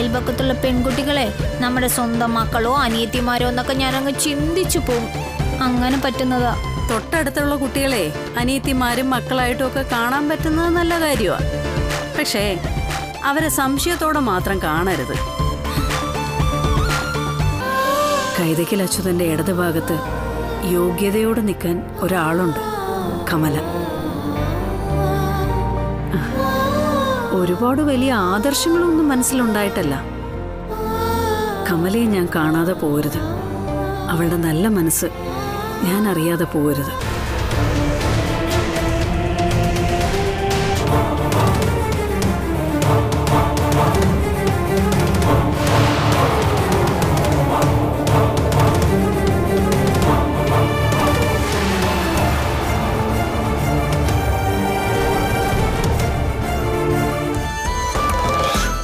അയൽപക്കത്തുള്ള പെൺകുട്ടികളെ നമ്മുടെ സ്വന്തം മക്കളോ അനിയത്തിമാരോ എന്നൊക്കെ ഞാനങ്ങ് ചിന്തിച്ചു പോകും അങ്ങനെ പറ്റുന്നതാ തൊട്ടടുത്തുള്ള കുട്ടികളെ അനിയത്തിമാരും മക്കളായിട്ടും ഒക്കെ കാണാൻ പറ്റുന്നത് നല്ല കാര്യമാണ് പക്ഷേ അവരെ സംശയത്തോടെ മാത്രം കാണരുത് കൈതയ്ക്കൽ അച്യുതന്റെ ഇടതുഭാഗത്ത് യോഗ്യതയോടെ നിൽക്കാൻ ഒരാളുണ്ട് കമല ഒരുപാട് വലിയ ആദർശങ്ങളൊന്നും മനസ്സിലുണ്ടായിട്ടല്ല കമലയെ ഞാൻ കാണാതെ പോരുത് അവളുടെ നല്ല മനസ്സ് ഞാൻ അറിയാതെ പോരുത്